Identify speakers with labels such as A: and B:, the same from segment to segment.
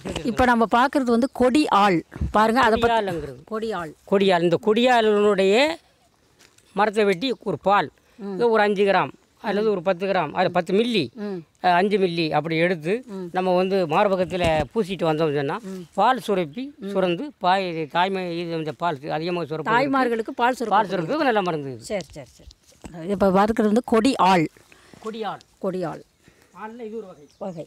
A: இப்போ நம்ம பார்க்குறது வந்து கொடி ஆள் பாருங்கள் அதை பற்றி
B: கொடியாலுங்கிறது
A: கொடி ஆள்
B: கொடியால் இந்த கொடியாலினுடைய மரத்தை வெட்டி ஒரு பால் இது ஒரு அஞ்சு கிராம் அல்லது ஒரு பத்து கிராம் அது பத்து மில்லி
A: ம்
B: அஹ், அஞ்சு மில்லி அப்படி எடுத்து நம்ம வந்து மார்பகத்தில் பூசிட்டு வந்தோம் சொன்னால் பால் சுரப்பி சுரந்து பாய் தாய்மை இது இந்த பால் அதிகமாக சுரப்பு
A: தாய்மார்களுக்கு பால் சுரப்பு
B: பால் சுரப்புக்கு நல்ல மருந்து இது.
A: சரி சரி சரி இப்போ பார்க்குறது வந்து கொடி ஆள்
B: கொடியால்
A: கொடி ஆள்
B: ஆளில் இது ஒரு வகை
A: வகை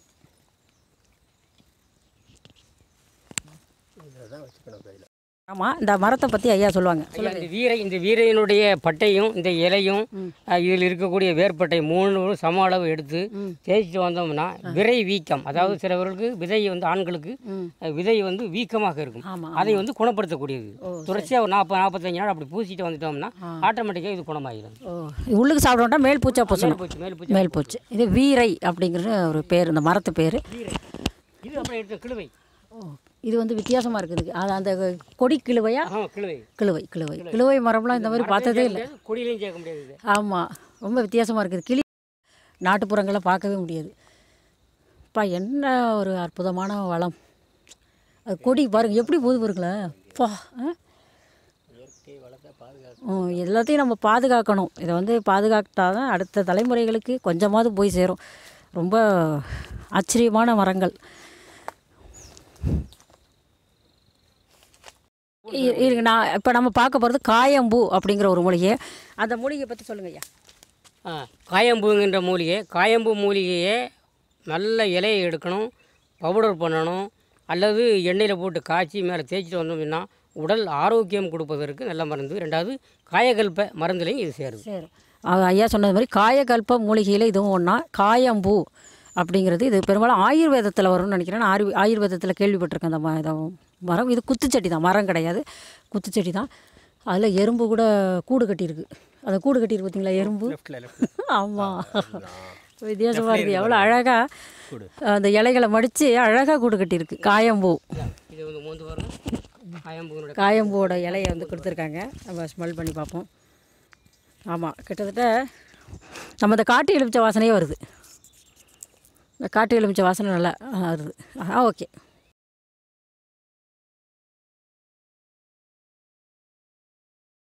A: ஆமாம் இந்த மரத்தை பற்றி ஐயா சொல்லுவாங்க
B: ஐயா, இந்த வீரை இந்த வீரையினுடைய பட்டையும் இந்த இலையும் அஹ், இதில் இருக்கக்கூடிய வேர்பட்டை மூணு சம அளவு எடுத்து தேய்ச்சிட்டு வந்தோம்னா விரை வீக்கம் அதாவது சிலவர்களுக்கு விதை வந்து ஆண்களுக்கு அஹ், விதை வந்து வீக்கமாக இருக்கும்
A: ஆமாம்
B: அதை வந்து குணப்படுத்தக்கூடியது தொடர்ச்சியாக ஒரு நாற்பது நாற்பத்தஞ்சு நாள் அப்படி பூசிட்டு வந்துட்டோம்னா ஆட்டோமேட்டிக்காக இது குணமாகிடும்
A: ஓ உள்ளுக்கு சாப்பிட மேல் பூச்சா பூசணும்
B: போச்சு மேல் பூச்சி
A: மேல் பூச்சு இது வீரை அப்படிங்கிற ஒரு பேர் இந்த மரத்து பேர்
B: வீரை இது அப்புறம் எடுத்த கிழுவை
A: ஓ இது வந்து வித்தியாசமாக இருக்குது அது அந்த கொடி கிழுவையா
B: ஆ கிழுவை
A: கிழுவை கிழுவை கிழுவை மரம்லாம் இந்த மாதிரி பார்த்ததே இல்லை
B: கொடியிலையும் சேர்க்க முடியாது இது
A: ஆமாம் ரொம்ப வித்தியாசமாக இருக்குது கிளி நாட்டுப்புறங்களை பார்க்கவே முடியாது அப்பா என்ன ஒரு அற்புதமான வளம் அது கொடி பாருங்க எப்படி போகுது பாருங்களேன் பா ம், எல்லாத்தையும் நம்ம பாதுகாக்கணும் இதை வந்து பாதுகாத்தா தான் அடுத்த தலைமுறைகளுக்கு கொஞ்சமாவது போய் சேரும் ரொம்ப ஆச்சரியமான மரங்கள் இ- இருங்க நான் இப்போ நம்ம பார்க்க போகிறது காயம்பூ அப்படிங்கிற ஒரு மூலிகை அந்த மூலிகையை பற்றி சொல்லுங்க ஐயா
B: ஆ, காயம்பூங்கிற மூலிகை காயம்பூ மூலிகையை நல்ல இலையை எடுக்கணும் பவுடர் பண்ணணும் அல்லது எண்ணெயில் போட்டு காய்ச்சி மேலே தேய்ச்சிட்டு வந்தோம்னா உடல் ஆரோக்கியம் கொடுப்பதற்கு நல்ல மருந்து ரெண்டாவது காயகல்ப மருந்துலையும் இது சேருது
A: சரி அது ஐயா சொன்னது மாதிரி காயகல்ப மூலிகையில் இதுவும் ஒன்றா காயம்பூ அப்படிங்கிறது இது பெரும்பாலும் ஆயுர்வேதத்தில் வரும்னு நினைக்கிறேன் நான் ஆயுர் ஆயுர்வேதத்தில் கேள்விப்பட்டிருக்கேன் அந்த ம- இத மரம் இது குத்துச்செடி தான் மரம் கிடையாது குத்துச்செடி தான் அதில் எறும்பு கூட கூடு கட்டியிருக்கு அந்த கூடு கட்டியிருக்கு பார்த்தீங்களா எறும்பு ஆமாம் வித்தியாசமாக இருக்குது எவ்வளோ அழகாக அந்த இலைகளை மடித்து அழகாக கூடு கட்டியிருக்கு காயம்பூ
B: இது வந்து மூந்து வரும் காயம்பூனுடைய
A: காயம்பூவோட இலையை வந்து கொடுத்துருக்காங்க நம்ம ஸ்மெல் பண்ணி பார்ப்போம் ஆமாம் கிட்டத்தட்ட நம்ம இந்த காட்டு எலுமிச்சை வாசனையே வருது இந்த காட்டு எலுமிச்சை வாசனை நல்லா ஆ, வருது ஆ ஓகே